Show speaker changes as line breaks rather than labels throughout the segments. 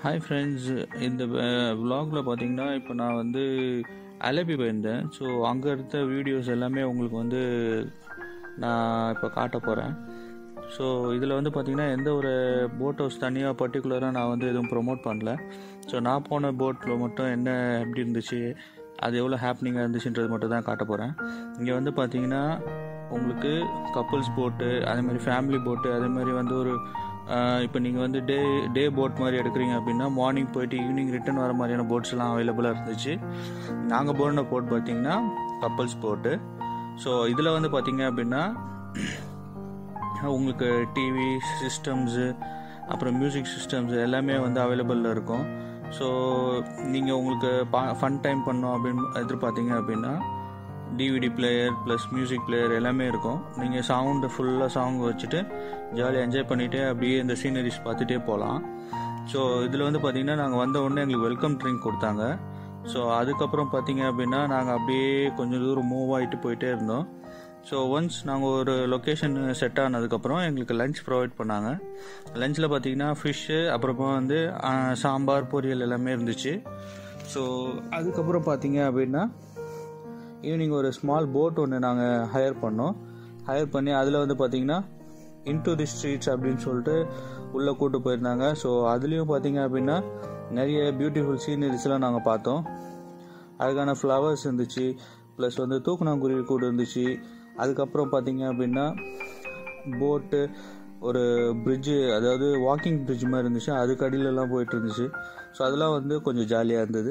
hi friends இந்த விலாகில் பார்த்தீங்கன்னா இப்போ நான் வந்து அலபி போயிருந்தேன் ஸோ அங்கே இருந்த வீடியோஸ் எல்லாமே உங்களுக்கு வந்து நான் இப்போ காட்ட போகிறேன் ஸோ இதில் வந்து பார்த்திங்கன்னா எந்த ஒரு போட் ஹவுஸ் தனியாக பர்டிகுலராக நான் வந்து எதுவும் ப்ரொமோட் பண்ணல ஸோ நான் போன போட்டில் மட்டும் என்ன எப்படி இருந்துச்சு அது எவ்வளோ ஹாப்னிங்காக இருந்துச்சுன்றது மட்டும் தான் காட்ட போகிறேன் இங்கே வந்து பார்த்தீங்கன்னா உங்களுக்கு கப்புள்ஸ் போட்டு அதே மாதிரி ஃபேமிலி போட்டு அதே மாதிரி வந்து ஒரு இப்போ நீங்கள் வந்து டே டே போட் மாதிரி எடுக்கிறீங்க அப்படின்னா மார்னிங் போயிட்டு ஈவினிங் ரிட்டர்ன் வர மாதிரியான போட்ஸ்லாம் அவைலபிளாக இருந்துச்சு நாங்கள் போன போட் பார்த்தீங்கன்னா கப்புள்ஸ் போட்டு ஸோ இதில் வந்து பார்த்தீங்க அப்படின்னா உங்களுக்கு டிவி சிஸ்டம்ஸு அப்புறம் மியூசிக் சிஸ்டம்ஸ் எல்லாமே வந்து அவைலபிளில் இருக்கும் ஸோ நீங்கள் உங்களுக்கு பா ஃபன் டைம் பண்ணோம் அப்படின்னு எதிர்பார்த்தீங்க அப்படின்னா DVD player plus music player எல்லாமே இருக்கும் நீங்கள் சவுண்டு ஃபுல்லாக சாங் வச்சுட்டு ஜாலியாக என்ஜாய் பண்ணிவிட்டு அப்படியே இந்த சீனரிஸ் பார்த்துட்டே போகலாம் ஸோ இதில் வந்து பார்த்திங்கன்னா நாங்கள் வந்த உடனே எங்களுக்கு வெல்கம் ட்ரிங்க் கொடுத்தாங்க ஸோ அதுக்கப்புறம் பார்த்தீங்க அப்படின்னா நாங்கள் அப்படியே கொஞ்சம் தூரம் மூவ் ஆகிட்டு போயிட்டே இருந்தோம் ஸோ ஒன்ஸ் நாங்கள் ஒரு லொக்கேஷன் செட் ஆனதுக்கப்புறம் எங்களுக்கு லஞ்ச் ப்ரொவைட் பண்ணாங்க லஞ்சில் பார்த்தீங்கன்னா ஃபிஷ்ஷு அப்புறமா வந்து சாம்பார் பொரியல் எல்லாமே இருந்துச்சு ஸோ அதுக்கப்புறம் பார்த்தீங்க அப்படின்னா ஈவினிங் ஒரு ஸ்மால் போட் ஒன்று நாங்கள் ஹையர் பண்ணோம் ஹையர் பண்ணி அதில் வந்து பார்த்தீங்கன்னா இன்டு தி ஸ்ட்ரீட்ஸ் அப்படின்னு சொல்லிட்டு உள்ளே கூட்டு போயிருந்தாங்க ஸோ அதுலேயும் பார்த்தீங்க அப்படின்னா நிறைய பியூட்டிஃபுல் சீனரிஸ்லாம் நாங்கள் பார்த்தோம் அதுக்கான ஃப்ளவர்ஸ் இருந்துச்சு ப்ளஸ் வந்து தூக்குனாங்குருவி கூட இருந்துச்சு அதுக்கப்புறம் பார்த்தீங்க அப்படின்னா போட்டு ஒரு பிரிட்ஜு அதாவது வாக்கிங் பிரிட்ஜ் மாதிரி இருந்துச்சு அதுக்கு அடியிலலாம் போயிட்டு இருந்துச்சு ஸோ அதெல்லாம் வந்து கொஞ்சம் ஜாலியாக இருந்தது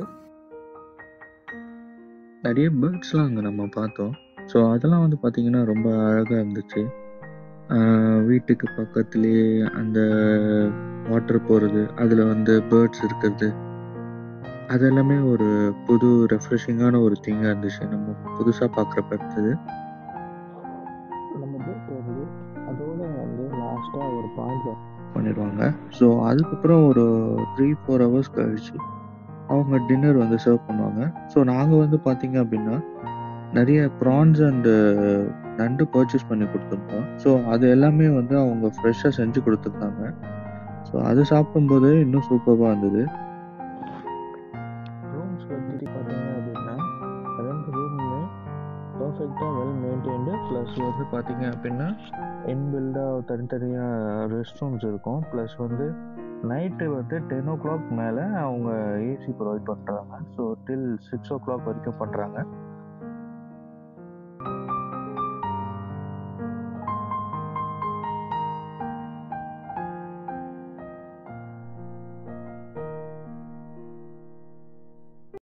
நிறைய பேர்ட்ஸ்லாம் அங்கே நம்ம பார்த்தோம் ஸோ அதெல்லாம் வந்து பார்த்திங்கன்னா ரொம்ப அழகாக இருந்துச்சு வீட்டுக்கு பக்கத்துலேயே அந்த வாட்டர் போகிறது அதில் வந்து பேர்ட்ஸ் இருக்கிறது அது எல்லாமே ஒரு புது ரெஃப்ரெஷிங்கான ஒரு திங்காக இருந்துச்சு நம்ம புதுசாக பார்க்குறப்ப இருந்தது
நம்ம போட் வந்து அதோட வந்து லாஸ்ட்டாக ஒரு பாயிண்ட்
பண்ணிடுவாங்க ஸோ அதுக்கப்புறம் ஒரு த்ரீ ஃபோர் ஹவர்ஸ் கழிச்சு அவங்க டின்னர் வந்து சர்வ் பண்ணுவாங்க ஸோ நாங்கள் வந்து பார்த்தீங்க அப்படின்னா நிறைய ப்ரான்ஸ் அண்டு நண்டு பர்ச்சேஸ் பண்ணி கொடுத்துருந்தோம் ஸோ அது எல்லாமே வந்து அவங்க ஃப்ரெஷ்ஷாக செஞ்சு கொடுத்துருந்தாங்க ஸோ அது சாப்பிடும்போது இன்னும் சூப்பராக இருந்தது
ரூம்ஸ் பற்றி பார்த்தீங்க அப்படின்னா ரெண்டு ரூமுமே பர்ஃபெக்டாக வெல் மெயின்டைன்டு ப்ளஸ் வந்து பார்த்தீங்க அப்படின்னா இன்பில்டாக தனித்தனியாக ரெஸ்ட் ரூம்ஸ் இருக்கும் ப்ளஸ் வந்து நைட்டு வந்து டென் ஓ கிளாக் மேலே அவங்க ஏசி ப்ரொவைட் பண்ணுறாங்க so till six o'clock வரைக்கும் பண்ணுறாங்க